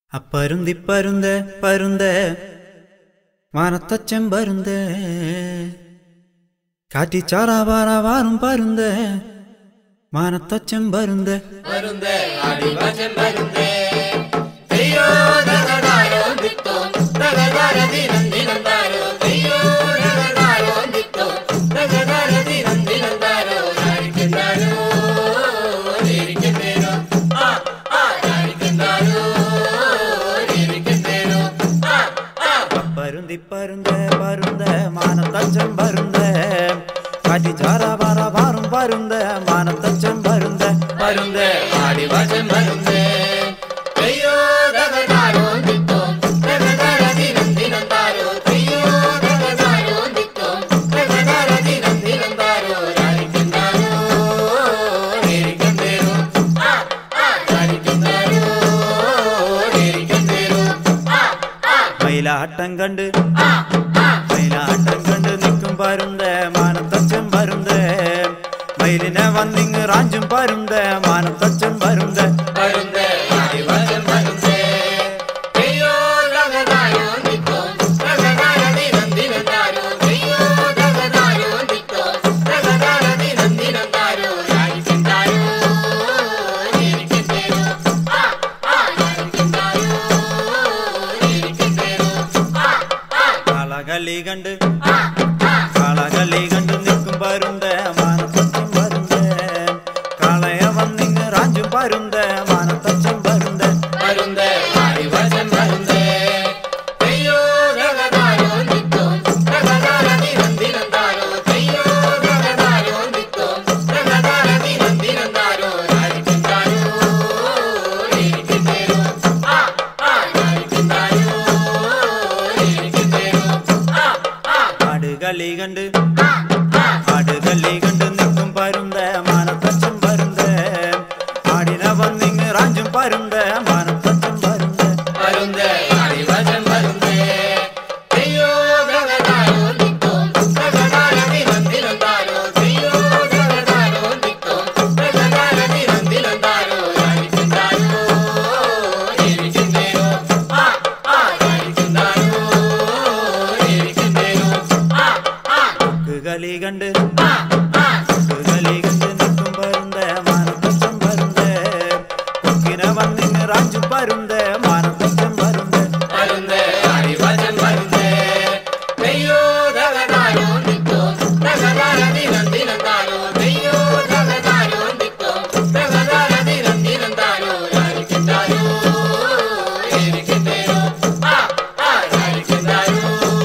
അപ്പരുന്തി പരുന്ത് പരുന്ത് വാനത്തച്ചൻ പരുന്ത് കാറ്റിച്ചാറ പാറ വാറും പരുന്ത് വാനത്തച്ചൻ പരുന്ത് വരുന്നേ അടിവശം വരുന്നേ അയ്യോ ദഗദാരോ ദിത്തോ ദഗദാര ദിനം ദിനം താരോ അയ്യോ ദഗദാരോ ദിത്തോ ദഗദാര ദിനം ദിനം താരോ ആയിരിക്കുന്നാരോ ഇരിക്കുന്നേരോ ആ ആ ആയിരിക്കുന്നാരോ ഇരിക്കുന്നേരോ ആ ആ പരുന്തി പരുന്ത് പരുന്ത് മാനത്തച്ചൻ പരുന്ത് കാറ്റിച്ചാറ പാറ വാറും പരുന്ത് മാനത്തച്ചൻ പരുന്ത് പരുന്ത് അടിവശം വരുന്നേ അയ്യോ ദഗദാരോ ദിത്തോ ദഗദാര ദിനം ദിനം താരോ അയ്യോ ദഗദാരോ ദിത്തോ ദഗദാര ദിനം ദിനം താരോ ആയിരിക്കുന്നാരോ ഇരിക്കുന്നേരോ ആ ആ ആയിരിക്കുന്നാരോ ഇരിക്കുന്നേരോ ആ ആ മയിലാട്ടം കണ്ട് ആ ആ മയിലാട്ടം കണ്ട് നിൽക്കും പരുന്ത് മാനത്തച്ചൻ പരുന്ത് മയിലിനെ വന്നിങ് റാഞ്ചും പരുന്ത് മാനത്തച്ചൻ പരുന്ത് വരുന്നേ അടിവശം വരുന്നേ അയ്യോ ദഗദാരോ ദിത്തോ ദഗദാര ദിനം ദിനം താരോ അയ്യോ ദഗദാരോ ദിത്തോ ദഗദാര ദിനം ദിനം താരോ ആയിരിക്കുന്നാരോ ഇരിക്കുന്നേരോ ആ ആ ആയിരിക്കുന്നാരോ ഇരിക്കുന്നേരോ ആ ആ കളകളി കണ്ട് ആ ആ കളകളി കണ്ട് നിൽക്കും പരുന്ത് മാനത്തച്ചൻ പരുന്ത് കളയ വന്നിങ് റാഞ്ചും പരുന്ത് മാനത്തച്ചൻ പരുന്ത് വരുന്നേ അടിവശം വരുന്നേ അയ്യോ ദഗദാരോ ദിത്തോ ദഗദാര ദിനം ദിനം താരോ അയ്യോ ദഗദാരോ ദിത്തോ ദഗദാര ദിനം ദിനം താരോ ആയിരിക്കുന്നാരോ ഇരിക്കുന്നേരോ ആ ആ ആയിരിക്കുന്നാരോ ഇരിക്കുന്നേരോ ആ ആ ആടുകളി കണ്ട് ആ ആ ആടുകളി കണ്ട് നിൽക്കും പരുന്ത് മാനത്തച്ചൻ പരുന്ത് ആടിനെ വന്നിങ് റാഞ്ചും പരുന്ത് മാനത്തച്ചൻ പരുന്ത് വരുന്നേ അടിവശം വരുന്നേ അയ്യോ ദഗദാരോ ദിത്തോ ദഗദാര ദിനം ദിനം താരോ അയ്യോ ദഗദാരോ ദിത്തോ ദഗദാര ദിനം ദിനം താരോ ആയിരിക്കുന്നാരോ ഇരിക്കുന്നേരോ ആ ആ ആയിരിക്കുന്നാരോ ഇരിക്കുന്നേരോ ആ ആ കളി കണ്ട് ആ ആ കളി കണ്ട് നിൽക്കും പരുന്ത് മാനത്തച്ചൻ പരുന്ത് കൊക്കിനെ വന്നിങ് റാഞ്ചും പരുന്ത് മാനത്തച്ചൻ പരുന്ത് വരുന്നേ അടിവശം വരുന്നേ അയ്യോ ദഗദാരോ ദിത്തോ ദഗദാര ദിനം ദിനം താരോ അയ്യോ ദഗദാരോ ദിത്തോ ദഗദാര ദിനം ദിനം താരോ ആയിരിക്കുന്നാരോ ഇരിക്കുന്നേരോ ആ ആ ആയിരിക്കുന്നാരോ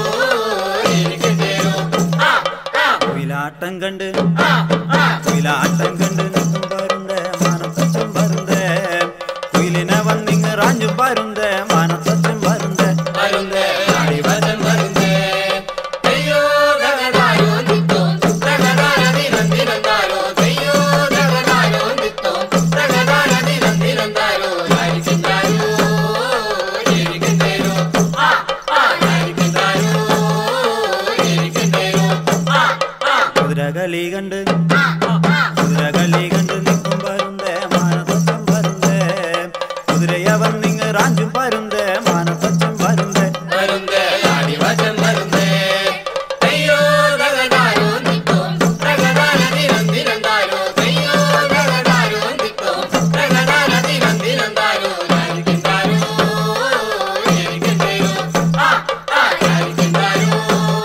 ഇരിക്കുന്നേരോ ആ ആ കുയിലാട്ടം കണ്ട് ആ ആ കുയിലാട്ടം കണ്ട് നിൽക്കും പരുന്ത് മാനത്തച്ചൻ പരുന്ത് കുയിലിനെ വന്നിങ് റാഞ്ചും പരുന്ത് മാനത്തച്ചൻ പരുന്ത് വരുന്നേ അടിവശം വരുന്നേ അയ്യോ ദഗദാരോ ദിത്തോ ദഗദാര ദിനം ദിനം താരോ അയ്യോ ദഗദാരോ ദിത്തോ ദഗദാര ദിനം ദിനം താരോ ആയിരിക്കുന്നാരോ ഇരിക്കുന്നേരോ ആ ആ ആയിരിക്കുന്നാരോ ഇരിക്കുന്നേരോ ആ ആ കുതിരകളി കണ്ട് ആ ആ കുതിരകളി കണ്ട് നിൽക്കും പരുന്ത് മാനത്തച്ചൻ പരുന്ത് കുതിരയെ വന്നിങ് റാഞ്ചും പരുന്ത് മാനത്തച്ചൻ പരുന്ത് വരുന്നേ അടിവശം വരുന്നേ അയ്യോ ദഗദാരോ ദിത്തോ ദഗദാര ദിനം ദിനം താരോ അയ്യോ ദഗദാരോ ദിത്തോ ദഗദാര ദിനം ദിനം താരോ ആയിരിക്കുന്നാരോ ഇരിക്കുന്നേരോ ആ ആ ആയിരിക്കുന്നാരോ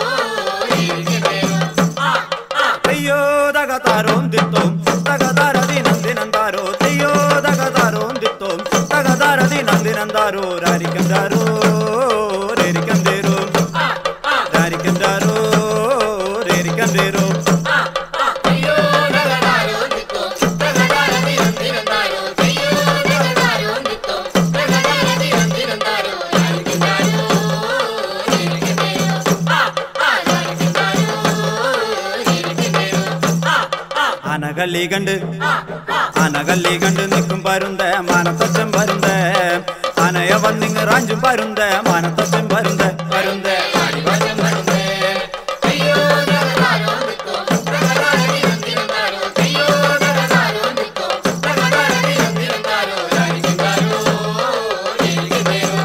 ഇരിക്കുന്നേരോ ആ ആ അയ്യോ തകതാരോം ദിത്തോം തകതാര ദിനം ദിനം താരോ അയ്യോ തകതാരോം ദിത്തോം തകതാര ദിനം ദിനം താരോ രാരിക്കം താരോ രേരിക്കം തേരോ ആ ആ രാരിക്കം താരോ രേരിക്കം തേരോ ആ ആ അയ്യോ ദഗദാരോ ദിത്തോ ദഗദാര ദിനം ദിനം താരോ അയ്യോ ദഗദാരോ ദിത്തോ ദഗദാര ദിനം ദിനം താരോ ആയിരിക്കുന്നാരോ ഇരിക്കുന്നേരോ ആ ആ ആയിരിക്കുന്നാരോ ഇരിക്കുന്നേരോ ആ ആ അനകളി കണ്ട് ആ ആ അനകളി കണ്ട് നിൽക്കും പരുന്ത് മാനത്തച്ചൻ പരുന്ത് അനയ വന്നിങ് റാഞ്ചും പരുന്ത് മാനത്തച്ചൻ പരുന്ത് വരുന്നേ അടിവശം വരുന്നേ അയ്യോ ദഗദാരോ ദിത്തോ ദഗദാര ദിനം ദിനം താരോ അയ്യോ ദഗദാരോ ദിത്തോ ദഗദാര ദിനം ദിനം താരോ ആയിരിക്കുന്നാരോ ഇരിക്കുന്നേരോ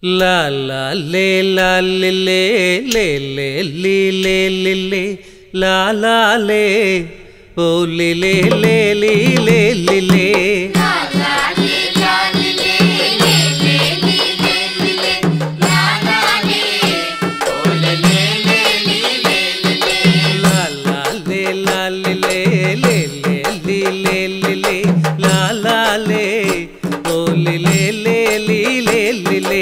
ലാ ലാ ലേ ലാ ലേ ലേ ലേ ലേ ലീ ലേ ലി ലേ ലാ ലാ ലേ ഓ ലി ലേ ലേ ലീ ലേ ലി ലേ ലാ ലാ ലേ ലാ ലി ലേ ലേ ലേ ലീ ലേ ലി ലേ ലാ ലാ ലേ ഓ ലി ലേ ലേ ലീ ലേ ലി ലേ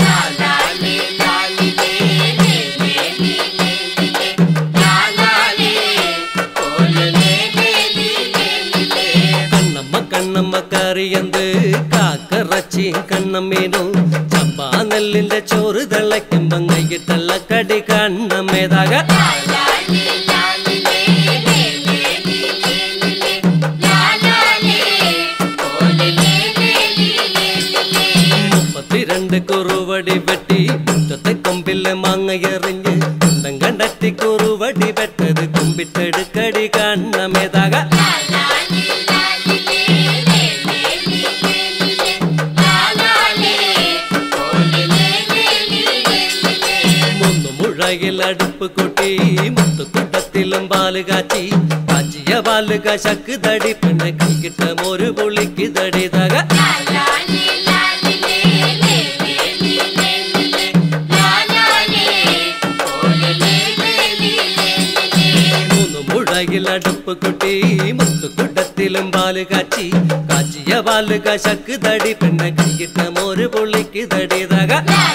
കണ്ണമ്മ കണ്ണമ്മ കറിയന്ത് കാക്കറച്ചിയും കണ്ണമ്മീനും ചമ്പാ നെല്ലിന്റെ ചോറ് തിളയ്ക്കുമ്പം കൈകിട്ടല്ല കടി കണ്ണമ്മേതാക മുപ്പത്തിരണ്ട് കുറുവടി വെട്ടി മുറ്റത്തെ കൊമ്പിലെ മാങ്ങ എറിഞ്ഞ് കുന്തം കണ്ടെത്തി കുറുവടി വെട്ടത് കുമ്പിട്ടെടുക്കടി കണ്ണമേതാക മൂന്ന് മുഴകിൽ അടുപ്പ് കൂട്ടി മുത്തുക്കുട്ടത്തിലും പാല് കാച്ചി കാച്ചിയ പാല് കശക്ക് തടി പെണ്ണ് കൈകിട്ട ഒരു പുളിക്ക് തടി തക മൂന്ന് മുഴകിൽ അടുപ്പ് കുട്ടി മുത്തുക്കുട്ടത്തിലും പാല് കാച്ചി കാച്ചിയ പാല് കശക്ക് തടി പെണ്ണ് കൈകിട്ട ഒരു പുളിക്ക് തടി തക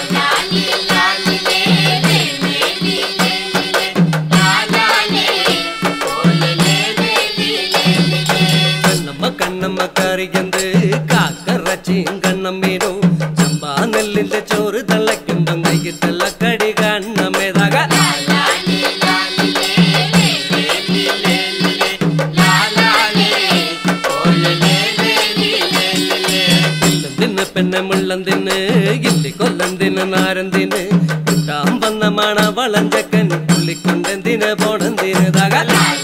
കണ്ണമ്മ കണ്ണമ്മ കറിയന്ത് കാക്കറച്ചിയും കണ്ണമ്മീനും ചമ്പാ നെല്ലിന്റെ ചോറ് തിളയ്ക്കുമ്പം കൈകിട്ടല്ല കടി കണ്ണമ്മേതാക ഇല്ലം തിന്ന് പെണ്ണെ മുള്ളം തിന്ന് ഇല്ലി കൊല്ലം തിന്ന് നാരൻ തിന്ന് കിട്ടാൻ വന്ന മണ വളഞ്ചക്കൻ പുള്ളിക്കൊണ്ടെന്തിന് പോണെന്തിന് തക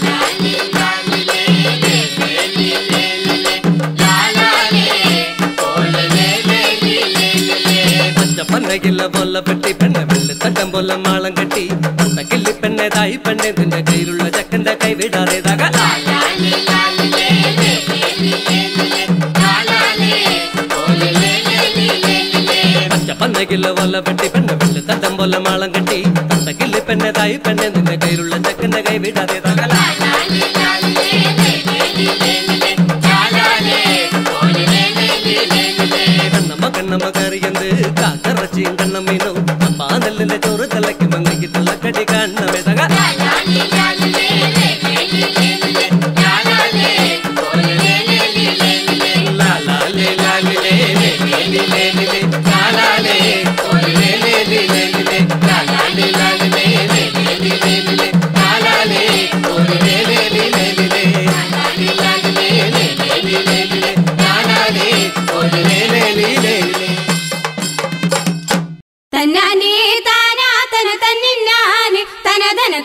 പച്ചപ്പന്നകില്ല പൊല്ല പെട്ടി പെണ്ണെ വെള്ളി തട്ടം പൊല്ല മാളം കെട്ടി കില്ലി പെണ്ണെ തായി പെണ്ണെ നിന്റെ കയ്യിലുള്ള ചക്കന്റെ കൈ വിടാതെ തക പച്ചപ്പന്നകില്ല പൊല്ല പെട്ടി പെണ്ണെ വെള്ളി തട്ടം പൊല്ല മാളം കെട്ടി കില്ലി പെണ്ണെ തായി പെണ്ണെ നിന്റെ കയ്യിലുള്ള ചക്കന്റെ കൈ വിടാതെ തകല കണ്ണമ്മ കണ്ണമ്മ കറിയന്ത് കാക്കറച്ചിയും കണ്ണമ്മീനും അപ്പാ നെല്ലിന്റെ ചോറ് തിളക്കി മങ്ങയ്ക്ക് തിളക്കടി കണ്ണമേ തക ലാ ലാ ലേ ലാ ലി ലേ ലേ ലേ ലി ലേ ലി ലേ ലാ ലാ ലേ ഓ ലി ലേ ലേ ലി ലേ ലി ലേ ലാ ലാ ലേ ലാ ലി ലേ ലേ ലേ ലി ലേ ലി ലേ ലാ ലാ ലേ ഓ ലി ലേ ലേ ലി ലേ ലി ലേ ലാ ലാ ലേ ലാ ലി ലേ ലേ ലേ ലി ലേ ലി ലേ ലാ ലാ ലേ ഓ ലി ലേ ലേ ലി ലേ ലി ലേ തന്നാനേ താനാ തന തന്നിന്നാന് തന തന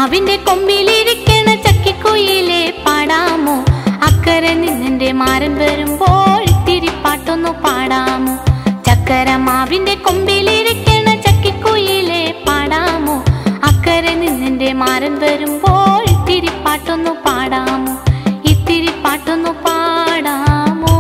ചക്കരമാവിന്റെ കൊമ്പിലിരിക്കണ ചക്കിക്കുയിലെ പാടാമോ അക്കരെ നിന്നെന്റെ മാരൻ വരുമ്പോൾ ഇത്തിരി പാട്ടൊന്നു പാടാമോ ചക്കരമാവിന്റെ കൊമ്പിലിരിക്കണ ചക്കിക്കുയിലെ പാടാമോ അക്കരെ നിന്നെന്റെ മാരൻ വരുമ്പോൾ ഇത്തിരി പാട്ടൊന്നു പാടാമോ ഇത്തിരി പാട്ടൊന്നു പാടാമോ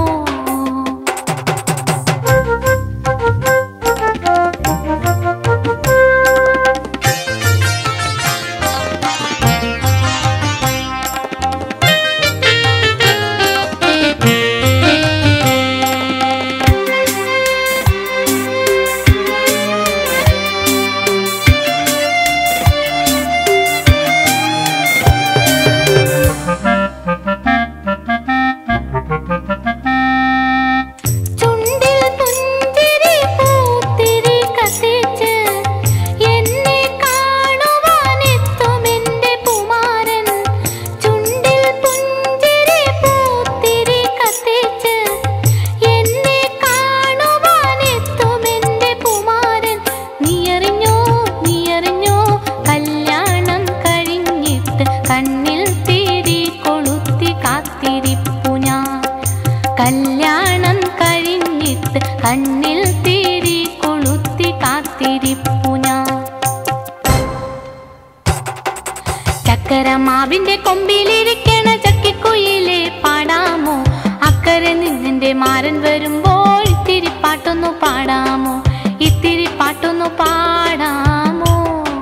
ചുണ്ടിൽ പുഞ്ചിരി പൂത്തിരി കത്തിച്ച് എന്നെ കാണുവാനെത്തുമെന്റെ കുമാരൻ ചുണ്ടിൽ പുഞ്ചിരി പൂത്തിരി കത്തിച്ച് എന്നെ കാണുവാനെത്തുമെന്റെ കുമാരൻ നീയറിഞ്ഞോ നീയറിഞ്ഞോ കല്യാണം കഴിഞ്ഞിട്ട് കണ്ണിൽ തിരി കൊളുത്തി കാത്തിരിപ്പു ഞാൻ കല്യാണം കഴിഞ്ഞിട്ട് കണ്ണിൽ തിരി കൊളുത്തി കാത്തിരിപ്പു ഞാൻ ചക്കരമാവിന്റെ കൊമ്പിലിരിക്കണ ചക്കിക്കുയിലെ പാടാമോ അക്കരെ നിന്നെന്റെ മാരൻ വരുമ്പോൾ ഇത്തിരി പാട്ടൊന്നു പാടാമോ ഇത്തിരി പാട്ടൊന്നു പാടാമോ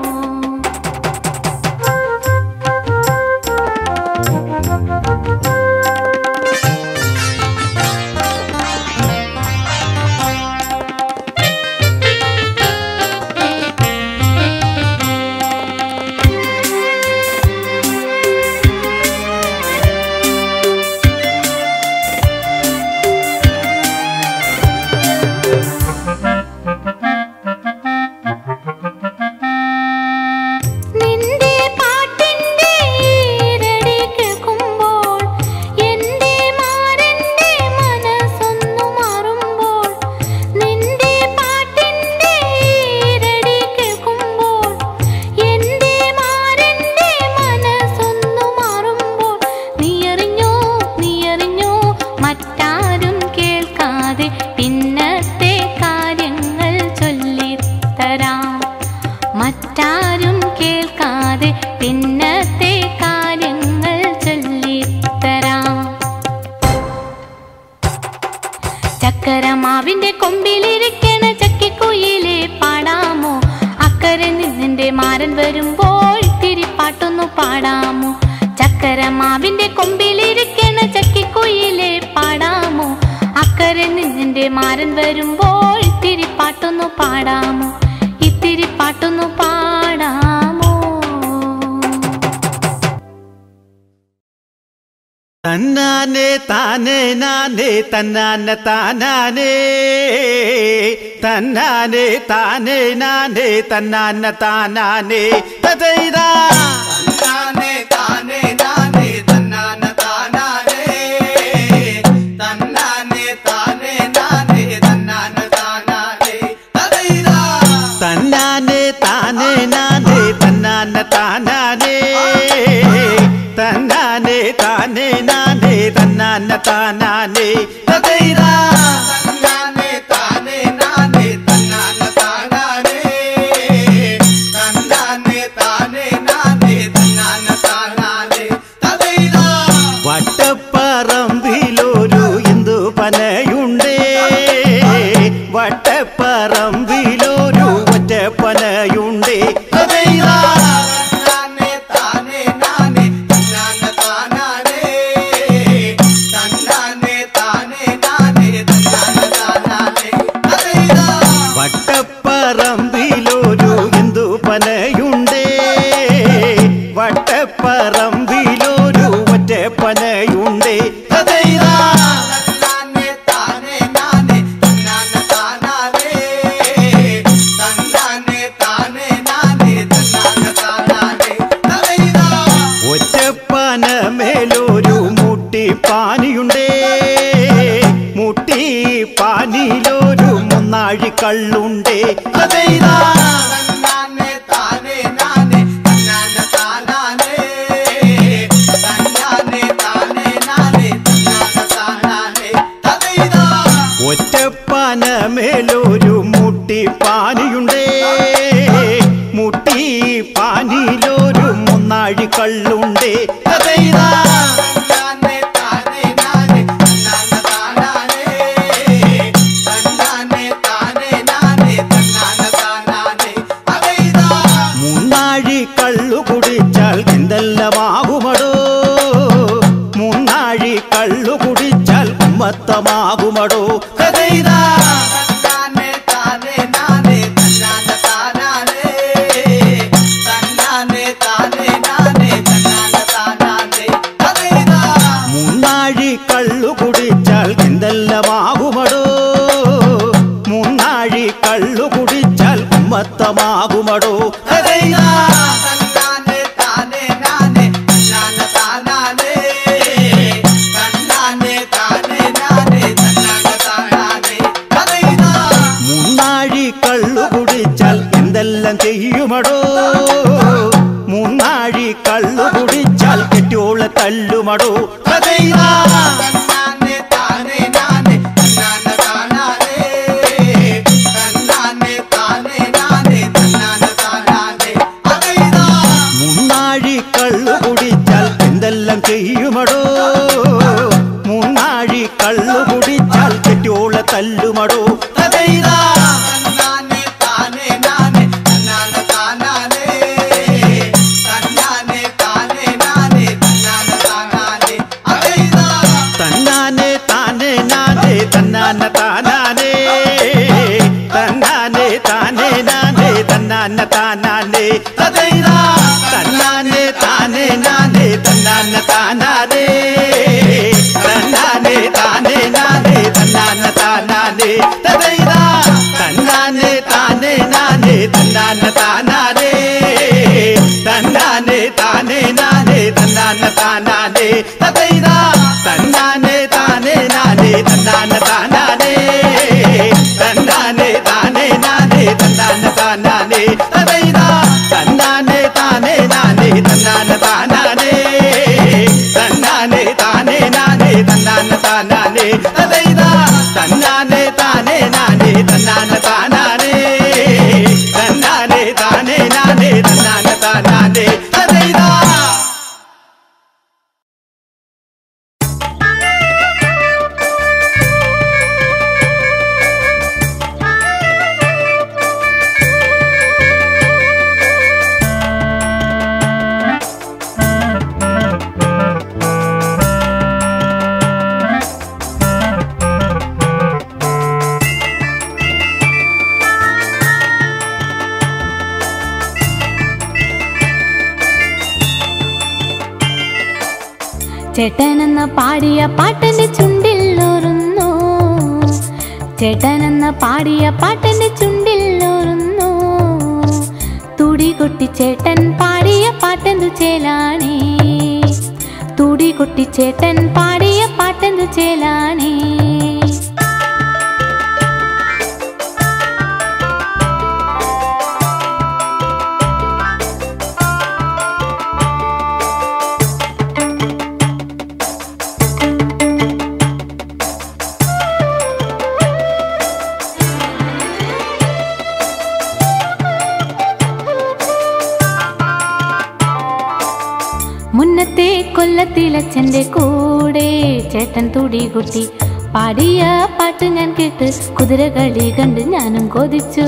നിന്റെ പാട്ടിന്റെ ഈരടി കേൾക്കുമ്പോൾ എന്റെ മാരന്റെ മനസ്സൊന്നു മാറുമ്പോൾ നിന്റെ പാട്ടിന്റെ ഈരടി കേൾക്കുമ്പോൾ എന്റെ മാരന്റെ മനസ്സൊന്നു മാറുമ്പോൾ നീയറിഞ്ഞോ നീയറിഞ്ഞോ മറ്റാരും കേൾക്കാതെ പിന്നത്തെ കാര്യങ്ങൾ ചൊല്ലിത്തരാം മറ്റാരും കേൾക്കാതെ പിന്നത്തെ കാര്യങ്ങൾ ചൊല്ലിത്തരാം ചക്കരമാവിന്റെ കൊമ്പിലിരിക്കണ ചക്കിക്കുയിലെ പാടാമോ അക്കരെ നിന്നിന്റെ മാരൻ വരുമ്പോൾ ഇത്തിരി പാട്ടൊന്നു പാടാമോ ചക്കരമാവിന്റെ കൊമ്പിലിരിക്കണ ചക്കിക്കുയിലെ പാടാമോ അക്കരെ നിന്നിന്റെ മാരൻ വരുമ്പോൾ ഇത്തിരി പാട്ടൊന്നു പാടാമോ ഇത്തിരി പാട്ടൊന്നു പാടാമോ തന്നാനെ താനേ നാനേ തന്നാന താനാനേ തന്നാനെ താനേ നാനേ തന്നാന താനാനേ തതൈതാ താനേ താനേ നാനേ തന്നാന താനാനേ തന്നാനേ താനേ നാനേ തന്നാന താനാനേ തദൈതാ തന്നാനെ താനേ നാനേ തന്നാന താനാനേ തന്നാനെ താനേ നാനേ തന്നാന താനാനേ തതൈതാ തന്നാനേ താനേ നാനേ തന്നാന താനാനേ തന്നാനേ താനേ നാനേ തന്നാന താനാനേ തദൈതാ വട്ടപ്പറമ്പിലൊരു എന്തു പനയുണ്ടേ വട്ടപ്പറമ്പിലൊരു ഒറ്റപ്പനയുണ്ടേ അതേതാ തന്നാനേ താനേ നാനേ തന്നാന താനാനേ തന്നാനേ താനേ പാനിയിലൊരു മുന്നാഴി കള്ളുണ്ടേ കഥയിതാ തന്നാനെ താനേ നാനേ തന്നാന താനാനേ തന്നാനെ താനേ നാനേ തന്നാന താനാനേ അതേതാ മൂന്നാഴി കള്ളു കുടിച്ചാൽ എന്തെല്ലാമാകുമടോ മൂന്നാഴി കള്ളു കുടിച്ചാൽ ഉമ്മത്തമാകുമടോ കഥയിതാ തന്നാനെ താനേ നാനേ തന്നാന താനാനേ തന്നാനെ താനേ നാനേ തന്നാന താനാനേ അതേതാ മൂന്നാഴി കള്ളു കുടിച്ചാൽ എന്തെല്ലാമാകുമടോ മൂന്നാഴി കള്ളു കുടിച്ചാൽ ഉമ്മത്തമാകുമടോ കഥയിതാ തന്നാനെ താനേ നാനേ തന്നാന താനാനേ തന്നാനെ താനേ നാനേ തന്നാന താനാനേ അതേതാ മൂന്നാഴി കള്ളു കുടിച്ചാൽ എന്തെല്ലാം ചെയ്യുമടോ മൂന്നാഴി കള്ളു കുടിച്ചാൽ കെട്ടിയോളെ തല്ലുമടോ കഥയിതാ തന്നാനെ താനേ നാനേ തന്നാന താനാനേ തന്നാനെ താനേ നാനേ തന്നാന താനാനേ അതേതാ മൂന്നാഴി കള്ളു കുടിച്ചാൽ എന്തെല്ലാം ചെയ്യുമടോ മൂന്നാഴി കള്ളു കുടിച്ചാൽ കെട്ടിയോളെ തല്ലുമടോ കഥയിതാ തന്നാനെ താനേ നാനേ തന്നാന താനാനേ തന്നാനെ താനേ നാനേ തന്നാന താനാനേ അതേതാ തന്നാനെ താനെ നാനെ തന്നാന താനാനേ തന്നാനെ താനെ നാനെ തന്നാന താനാനേ കഥയിതാ തന്നാനെ താനെ നാനെ തന്നാന താനാനേ തന്നാനെ താനെ നാനെ തന്നാന താനാനേ കഥയിതാ തന്നാനെ താനെ നാനെ തന്നാന താനാനേ തന്നാനെ താനെ നാനെ തന്നാന താനാനേ കഥയിതാ തന്നാനെ താനെ നാനെ തന്നാന താനാനേ തന്നാനെ താനെ നാനെ തന്നാന താനാനേ കഥയിതാ തന്നാനെ താനെ നാനെ തന്നാന താനാനേ തന്നാനെ താനെ നാനെ തന്നാന താനാനേ കഥയിതാ തന്നാനെ താനെ നാനെ തന്നാന താനാനേ തന്നാനെ താനെ നാനെ തന്നാന താനാനേ കഥയിതാ ചേട്ടനെന്ന പാടിയ പാട്ടന്റെ ചുണ്ടിൽ ഓറുന്നു ചേട്ടനെന്ന പാടിയ പാട്ടന്റെ ചുണ്ടിൽ ഓറുന്നു തുടി കൊട്ടി ചേട്ടൻ പാടിയ പാട്ടെന്തു ചേലാണേ തുടി കൊട്ടി ചേട്ടൻ പാടിയ പാട്ടെന്തു ചേലാണേ മുന്നത്തെ കൊല്ലത്തിലച്ഛൻ്റെ കൂടെ ചേട്ടൻ തുടി കുട്ടി പാടിയ പാട്ട് ഞാൻ കേട്ട് കുതിരകളി കണ്ട് ഞാനും കൊതിച്ചു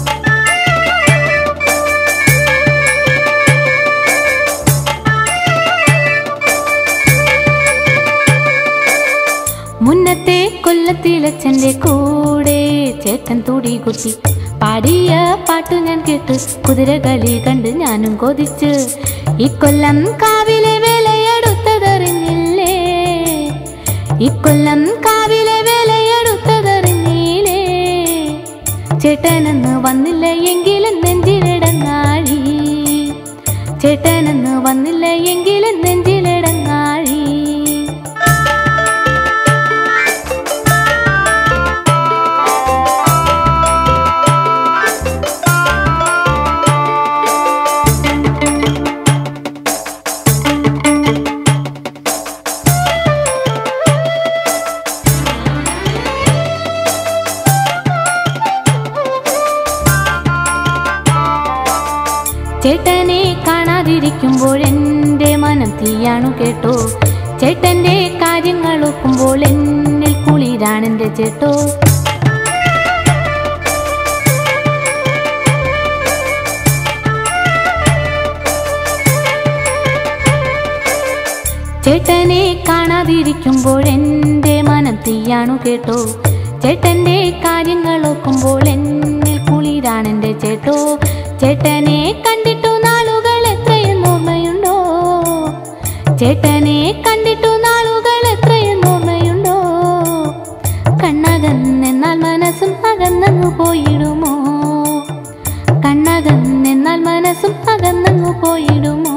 മുന്നത്തെ കൊല്ലത്തിലച്ഛൻ്റെ കൂടെ ചേട്ടൻ തുടി കുട്ടി പാടിയ പാട്ടു ഞാൻ കേട്ട് കുതിരകളി കണ്ട് ഞാനും കൊതിച്ച് ഇക്കൊല്ലം കാവിലെ വേലയെടുത്തതറിഞ്ഞില്ലേ ഇക്കൊല്ലം കാവിലെ വേലയെടുത്തതറിഞ്ഞില്ലേ ചേട്ടനെന്ന് വന്നില്ല എങ്കിലും നെഞ്ചിലിടങ്ങാഴി ചേട്ടനെന്ന് വന്നില്ല എങ്കിലും നെഞ്ചിലിടങ്ങാഴി ചേട്ടൻ ചേട്ടനെ കാണാതിരിക്കുമ്പോൾ എൻ്റെ മനം തീയാണു കേട്ടോ ചേട്ടൻ്റെ കാര്യങ്ങൾ ഒക്കുമ്പോൾ എന്നിൽ കുളിരാണെൻ്റെ ചേട്ടോ ചേട്ടനെ കാണാതിരിക്കുമ്പോൾ എൻ്റെ മനം തീയാണു കേട്ടോ ചേട്ടൻ്റെ കാര്യങ്ങൾ ഒക്കുമ്പോൾ എന്നിൽ കുളിരാണെൻ്റെ ചേട്ടോ ചേട്ടനെ കണ്ടിട്ടു നാളുകൾ എത്രയും ഓർമ്മയുണ്ടോ ചേട്ടനെ കണ്ടിട്ടു നാളുകൾ എത്രയും ഓർമ്മയുണ്ടോ കണ്ണകന്നെന്നാൽ മനസ്സും അകന്നങ്ങു പോയിടുമോ കണ്ണകന്നെന്നാൽ മനസ്സും അകന്നങ്ങു പോയിടുമോ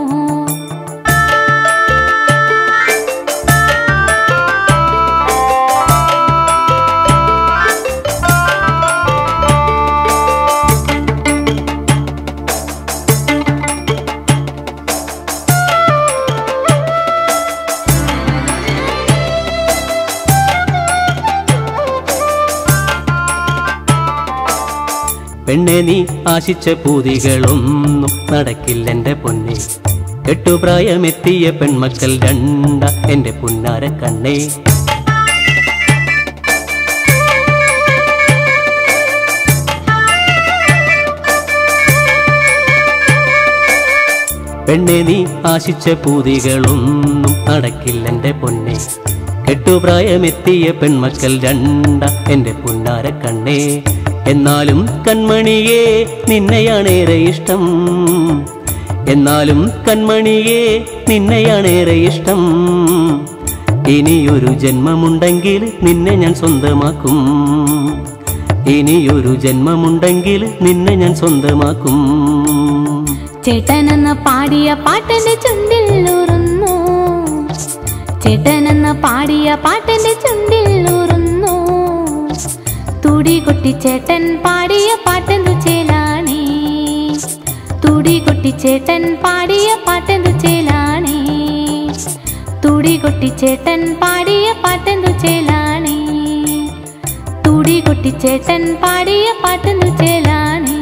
പെണ്ണെ നീ ആശിച്ച പൂതികളൊന്നും നടക്കില്ലെന്റെ പൊന്നെ കെട്ടുപ്രായമെത്തിയ പെൺമക്കൾ രണ്ട എന്റെ പുന്നാര കണ്ണേ പെണ്ണെ നീ ആശിച്ച പൂതികളൊന്നും നടക്കില്ലെന്റെ പൊന്നെ കെട്ടുപ്രായമെത്തിയ പെൺമക്കൾ രണ്ട എന്റെ പുന്നാര കണ്ണേ എന്നാലും കൺമണിയേ നിന്നെയാണേറെ ഇഷ്ടം എന്നാലും കൺമണിയേ നിന്നെയാണേറെ ഇഷ്ടം ഇനിയൊരു ജന്മമുണ്ടെങ്കിൽ നിന്നെ ഞാൻ സ്വന്തമാക്കും ഇനിയൊരു ജന്മമുണ്ടെങ്കിൽ നിന്നെ ഞാൻ സ്വന്തമാക്കും ചേട്ടനെന്ന് പാടിയ പാട്ടെന്റെ ചുണ്ടിൽ ഊറുന്നു ചേട്ടനെന്ന് പാടിയ പാട്ടെന്റെ ചുണ്ടിൽ ഊറുന്നു തുടി കൊട്ടി ചേട്ടൻ പാടിയ പാട്ടെന്തു ചേലാണി തുടി കൊട്ടി ചേട്ടൻ പാടിയ പാട്ടെന്തു ചേലാണി തുടി കൊട്ടി ചേട്ടൻ പാടിയ പാട്ടെന്തു ചേലാണി തുടി കൊട്ടി ചേട്ടൻ പാടിയ പാട്ടെന്തു ചേലാണി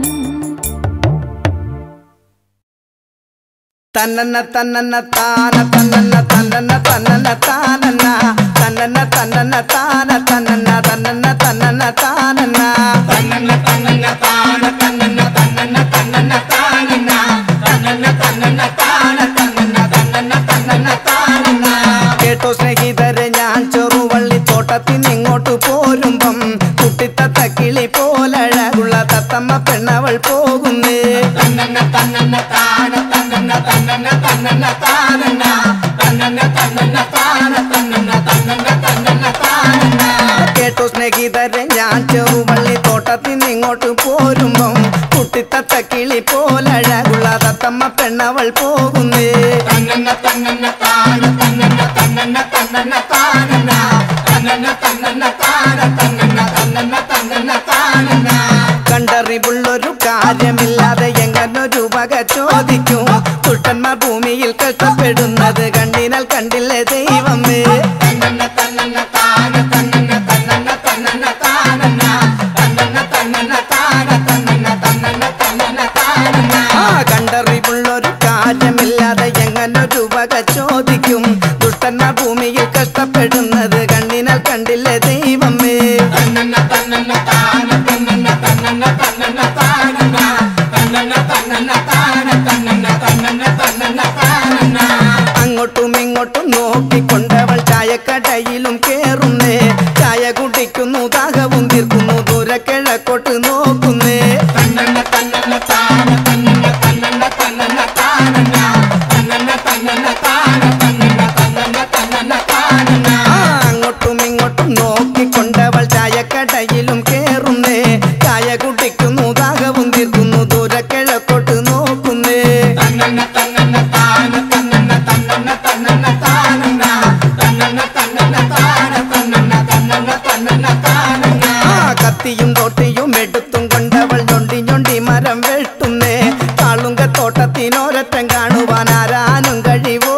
തന്നന്ന തന്നന്ന താന തന്നന്ന തന്നന്ന തന്നന്ന താനന്ന തന്നന്ന തന്നന്ന താന തന്നന്ന തന്നന്ന തന്നന്ന താനന്ന തന്നന്ന തന്നന്ന താന തന്നന്ന തന്നന്ന തന്നന്ന താനന്ന തന്നന്ന തന്നന്ന താന തന്നന്ന തന്നന്ന തന്നന്ന താനന്ന കേട്ടോ സ്നേഹിതരെ ഞാൻ ചെറുവള്ളി തോട്ടത്തിന് ഇങ്ങോട്ട് പോരുമ്പം കുട്ടിത്തത്ത കിളി പോലഴകുള്ള തത്തമ്മ പെണ്ണവൾ പോകുന്നേ തന്നന്ന തന്നന്ന താന തന്നന്ന തന്നന്ന തന്നന്ന താനന്ന തന്നന്ന തന്നന്ന താന തന്നന്ന തന്നന്ന തന്നന്ന താനന്ന കേട്ടോ സ്നേഹിതരെ ഞാൻ ചെറുവള്ളി തോട്ടത്തിന് ഇങ്ങോട്ട് പോരുമ്പം കുട്ടിത്തത്ത കിളി പോലഴകുള്ള തത്തമ്മ പെണ്ണവൾ പോകുന്നേ തന്നന്ന തന്നന്ന താന തന്നന്ന തന്നന്ന തന്നന്ന താനന്ന തന്നന്ന തന്നന്ന താന തന്നന്ന തന്നന്ന തന്നന്ന താനന്ന കണ്ടറിവുള്ളൊരു കാര്യമില്ലാതെ എങ്ങനൊരു വക ചോദിക്കും കുട്ടന്മാർ ഭൂമിയിൽ കഷ്ടപ്പെടുന്നത് കണ്ടിനാൽ കണ്ടില്ലേ ദൈവമേ തന്നന്ന തന്നന്ന താന തന്നന്ന തന്നന്ന തന്നന്ന താനന്ന തന്നന്ന തന്നന്ന താന തന്നന്ന തന്നന്ന തന്നന്ന താനന്ന ആ കണ്ടറിവുള്ളൊരു കാര്യമില്ലാതെ എങ്ങനൊരു വക ചോദിക്കും ദുഷ്ടന്മാർ ഭൂമിയിൽ കഷ്ടപ്പെടുന്നത് കണ്ടിനാൽ കണ്ടില്ലേ ദൈവമേ തന്നന്ന തന്നന്ന താന തന്നന്ന തന്നന്ന തന്നന്ന താനന്ന തന്നന്ന തന്നന്ന താന തന്നന്ന തന്നന്ന തന്നന്ന താനന്ന അങ്ങോട്ടും ഇങ്ങോട്ടും നോക്കിക്കൊണ്ടവൾ ചായക്കടയിലും കേറുന്നേ ചായ കുടിക്കുന്നു ദാഹവും തീർക്കുന്നു ദൂരക്കിഴക്കോട്ട് നോക്കുന്നേ തന്നന്ന തന്നന്ന താന തന്നന്ന തന്നന്ന തന്നന്ന താനന്ന തന്നന്ന തന്നന്ന താന തന്നന്ന തന്നന്ന തന്നന്ന താനന്ന ആ, അങ്ങോട്ടും ഇങ്ങോട്ടും നോക്കിക്കൊണ്ടവൾ ചായക്കടയിലും കേറുന്നേ ചായ കുടിക്കുന്നു ദാഹവും തീർക്കുന്നു ദൂരക്കിഴക്കോട്ട് നോക്കുന്നേ തന്നന്ന തന്നന്ന താന തന്നന്ന തന്നന്ന തന്നന്ന താനന്ന തന്നന്ന തന്നന്ന താന തന്നന്ന തന്നന്ന തന്നന്ന താനന്ന ആ കത്തിയും തോട്ടിയും എടുത്തും കൊണ്ടവൾ ഞൊണ്ടി ഞൊണ്ടി മരം വെട്ടുന്നേ കാളുങ്ക തോട്ടത്തിനോരറ്റം കാണുവാൻ ആരാനും കഴിവോ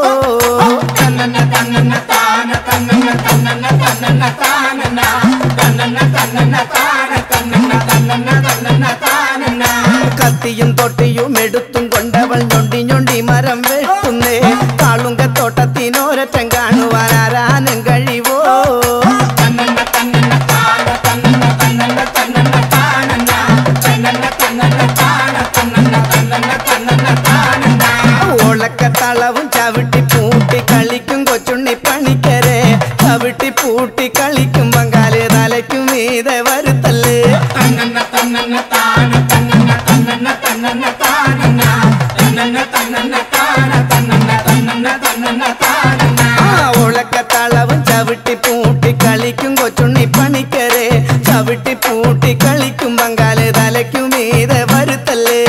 തന്നന്ന തന്നന്ന താന തന്നന്ന തന്നന്ന തന്നന്ന താനന്ന തന്നന്ന തന്നന്ന താന തന്നന്ന തന്നന്ന തന്നന്ന താനന്ന കത്തിയും തൊട്ടിയും എടുത്തും കൊണ്ടവൾ ഞൊണ്ടി ഞൊണ്ടി മരം വെട്ടുന്നേ കാളുങ്കത്തോട്ടത്തിനോരറ്റം കാണുവാൻ ആരാനും കഴിവോ ഓളക്കത്തളവും ചവിട്ടി പൂട്ടി കളിക്കും കൊച്ചുണ്ണി പണിക്കരെ ചവിട്ടി പൂട്ടി കളിക്കും ബംഗാല് തലയ്ക്കും മീതെ വരുത്തല്ലേ ആ ഓളക്കത്തളവും ചവിട്ടി പൂട്ടി കളിക്കും കൊച്ചുണ്ണി പണിക്കരെ ചവിട്ടി പൂട്ടി കളിക്കും ബംഗാല് തലയ്ക്കും മീതെ വരുത്തല്ലേ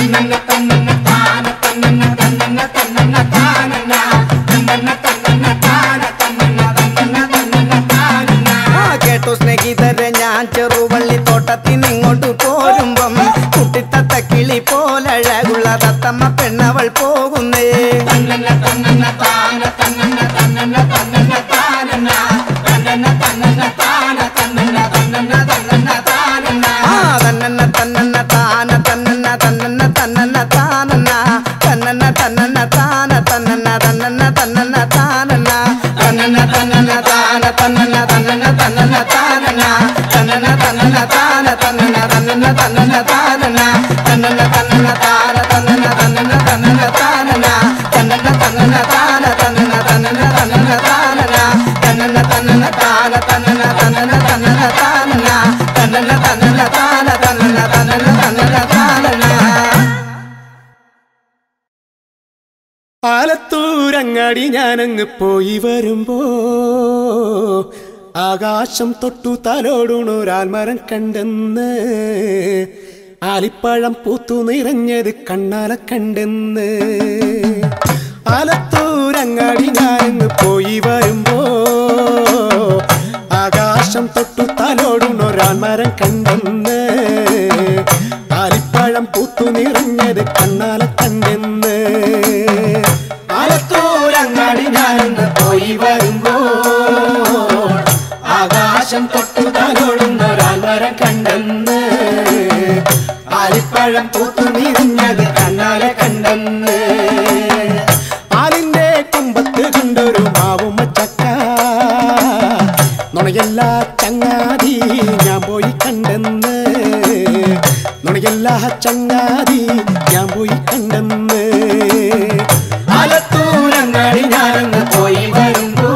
ആ കേട്ടോ സ്നേഹിതരെ ഞാൻ ചെറുവള്ളി തോട്ടത്തിന് ഇങ്ങോട്ട് പോരുമ്പം കുട്ടിത്തത്ത കിളി പോലഴകുള്ള തത്തമ്മ പെണ്ണവൾ പോകുന്നേ ആ തന്നന്ന തന്നന്ന താന തന്നന്ന തന്നന്ന തന്നന്ന താനന്ന തന്നന്ന തന്നന്ന താന തന്നന്ന തന്നന്ന തന്നന്ന താനന്ന തന്നന്ന തന്നന്ന താന തന്നന്ന തന്നന്ന തന്നന്ന താനന്ന തന്നന്ന തന്നന്ന താന തന്നന്ന തന്നന്ന തന്നന്ന താനന്ന തന്നന്ന തന്നന്ന താന തന്നന്ന തന്നന്ന തന്നന്ന താനന്ന തന്നന്ന തന്നന്ന താന തന്നന്ന തന്നന്ന തന്നന്ന താനന്ന തന്നന്ന തന്നന്ന താന തന്നന്ന തന്നന്ന തന്നന്ന താനന്ന തന്നന്ന തന്നന്ന താന തന്നന്ന തന്നന്ന തന്നന്ന താനന്ന ആലത്തൂരങ്ങാടി ഞാനങ്ങ് പോയി വരുമ്പോ ആകാശം തൊട്ടു തലോടുണൊരാൽമരം കണ്ടെന്ന് ആലിപ്പഴം പൂത്തു നിറഞ്ഞത് കണ്ണാല കണ്ടെന്ന് ആലത്തൂരങ്ങാടി ഞാനങ്ങ് പോയി വരുമ്പോ ആകാശം തൊട്ടു തലോടുണൊരാൽമരം കണ്ടെന്ന് ആലിപ്പഴം പൂത്തു നിറഞ്ഞത് കണ്ണാല കണ്ടെന്ന് ആലത്തൂരങ്ങാടി ഞാനൊന്ന് പോയി വരുമ്പോ ആകാശം തൊട്ടു തലോടുന്നൊരാൽമരം കണ്ടെന്ന് ആലിപ്പഴം പൂത്തു നിറഞ്ഞത് കണ്ണാല കണ്ടെന്ന് ആലിന്റെ കൊമ്പത്ത് കണ്ടൊരു മാവും ചക്ക നുണയല്ല ചങ്ങാതി ഞാൻ പോയി കണ്ടെന്ന് നുണയല്ല ചങ്ങാതി ഞാൻ പോയി കണ്ടെന്ന് ആലത്തൂരങ്ങാടി ഞാനങ്ങ് പോയി വരുമ്പോ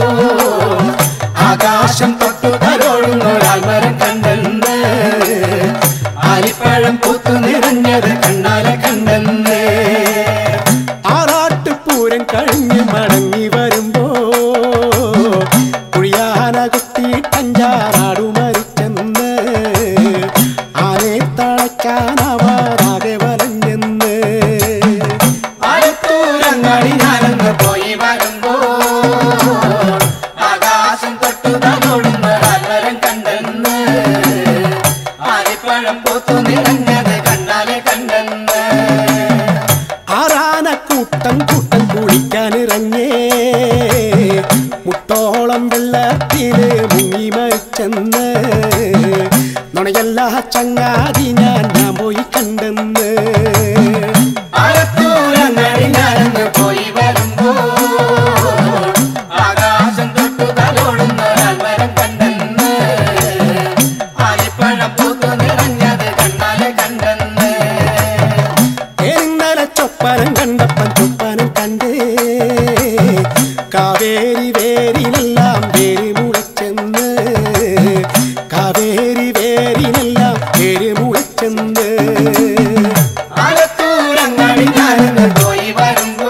ആകാശം തൊട്ടു തലോടുന്നൊരാൽമരം കണ്ടെന്ന് ആലിപ്പഴം പൂത്തു നിറഞ്ഞത് കണ്ണാല കണ്ടെന്ന് ആറാട്ടുപൂരം കഴിഞ്ഞ് മടങ്ങി വരുമ്പോ കുഴിയാന കുത്തിയിട്ടഞ്ചാറാടു മരിച്ചെന്ന് ആനെ തളയ്ക്കാനവാറാകെ വലഞ്ഞെന്ന് ആലത്തൂരങ്ങാടി ഞാനങ്ങ് പോയി വരുമ്പോ ആകാശം തൊട്ടു തലോടുന്ന ആൽമരം കണ്ടെന്ന് ആലിപ്പഴം പൂത്തു നിറഞ്ഞത് കണ്ണാലെ കണ്ടെന്ന് ആറാന കൂട്ടം കൂട്ടം കുളിക്കാനിറങ്ങേ മുട്ടോളം വെള്ളത്തില് മുങ്ങി മരിച്ചെന്ന് നുണയല്ല ചങ്ങാതി ഞാൻ ഞാൻ പോയി കണ്ടെന്ന് ആലത്തൂരങ്ങാടി ഞാനങ്ങ് പോയി വരുമ്പോ ആകാശം തൊട്ടു തലോടുന്ന ആൽമരം കണ്ടെന്ന് ആലിപ്പഴം പൂത്തു നിറഞ്ഞത് കണ്ണാലെ കണ്ടെന്ന് ഇന്നലെ ചൊപ്പനം കണ്ടപ്പൻ ചൊപ്പനം കണ്ടേ കാവേരി വേരിലെല്ലാം വേര് മുളച്ചെന്ന് കാവേരി വേരിലെല്ലാം വേര് മുളച്ചെന്ന് ആലത്തൂരങ്ങാടി ഞാനൊന്ന് പോയി വരുമ്പോ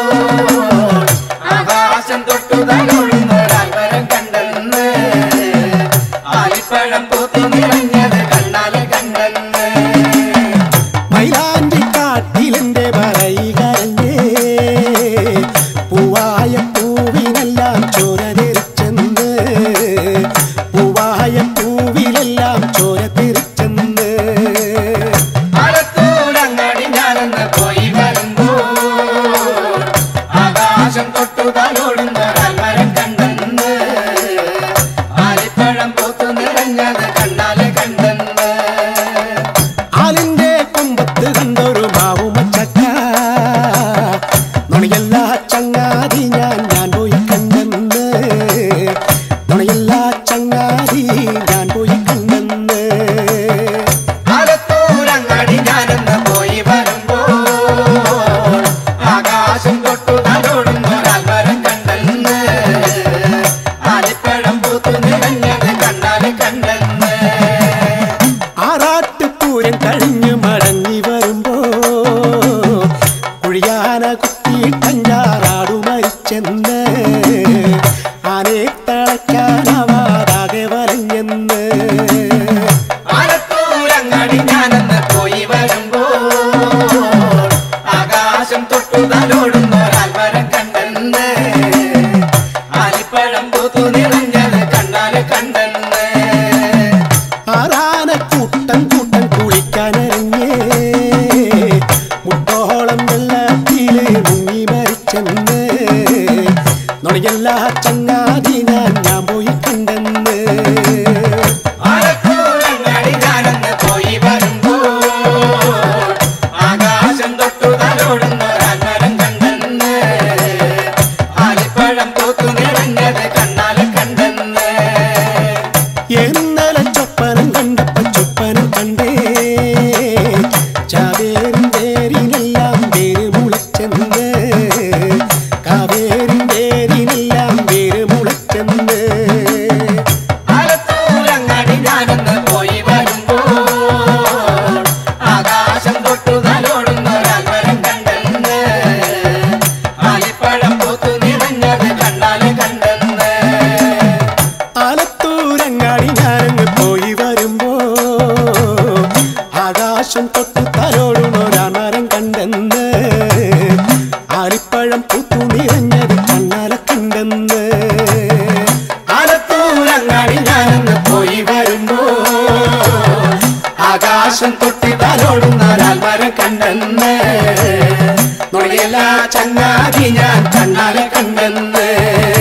ആകാശം തൊട്ടു തലോടുന്നൊരാൽവരം കണ്ടെന്ന് ആലിപ്പഴം പൂത്തു നിറഞ്ഞത് കണ്ണാലെ കണ്ടെന്ന് മൈലാഞ്ചി കാട്ടിലെന്റെ പറയികരഞ്ഞേ പൂവായ പൂവിനെല്ലാം ചോര തെറിച്ചെന്ന് പൂവായ പൂവിലെല്ലാം ചോര തെറിച്ചെന്ന് ആലത്തൂരങ്ങാടി ഞാനൊന്ന് പോയി വരുമ്പോ ആകാശം തൊട്ടു തലോടുന്ന മരം കണ്ടെന്ന് ആലിപ്പഴം പൂത്തു നിറഞ്ഞത് കണ്ണാലെ കണ്ടെന്ന് ആലിന്റെ കൊമ്പത്ത് കണ്ടൊരു മാവുമച്ചക്ക തൊട്ടു തലോടുന്നൊരാൽമരം കണ്ടെന്ന് ആലിപ്പഴം പൂത്തു നിറഞ്ഞത് കണ്ടാല് കണ്ടെന്ന് ആറാന കൂട്ടം കൂട്ടം കുളിക്കാനിറങ്ങേ മുട്ടോളം വെള്ളത്തില് മുങ്ങി മരിച്ചെന്ന് നുണയല്ല ചങ്ങാതി ഞാൻ ഞാൻ പോയി കണ്ടെന്ന് ആലപ്പൂരങ്ങാടി ഞാനന്ന് പോയി വരുമ്പോൾ ആകാശം തൊട്ടു തലോടുന്നൊരാൽമരം കണ്ടെന്ന് ആലിപ്പഴം പൂത്തു നിറഞ്ഞത് കണ്ടാല് കണ്ടെന്ന് എന്നലെ ചൊപ്പനം കണ്ടപ്പ ചൊപ്പനം കണ്ടേ ചാവേരും വേരിനെല്ലാം വേര് മുളച്ചെന്ന് കാവേരും വേരിനെല്ലാം വേര് മുളച്ചെന്ന് ആലത്തൂരങ്ങാടി ഞാനന്ന് പോയി വരുമ്പോൾ ആകാശം തൊട്ടു തലോടുന്നൊരാൽമരം കണ്ടെന്ന് ആലിപ്പഴം പൂത്തു നിറഞ്ഞത് കണ്ടാല് കണ്ടെന്ന് ആലത്തൂരങ്ങാടി ഞാനങ്ങ് പോയി വരുമ്പോ ആകാശം തൊട്ടു തലോടുന്നൊരാമരം കണ്ടെന്ന് ആലിപ്പഴം പൂത്തു നിറഞ്ഞത് കണ്ണാല കണ്ടെന്ന് ആലത്തൂരങ്ങാടി ഞാനന്ന് പോയി വരുമ്പോ ആകാശം തൊട്ടി തലോടുന്നൊരാൽമരം കണ്ടെന്ന് നുണയല്ല ചങ്ങാതി ഞാൻ കണ്ണാലെ കണ്ടെന്ന്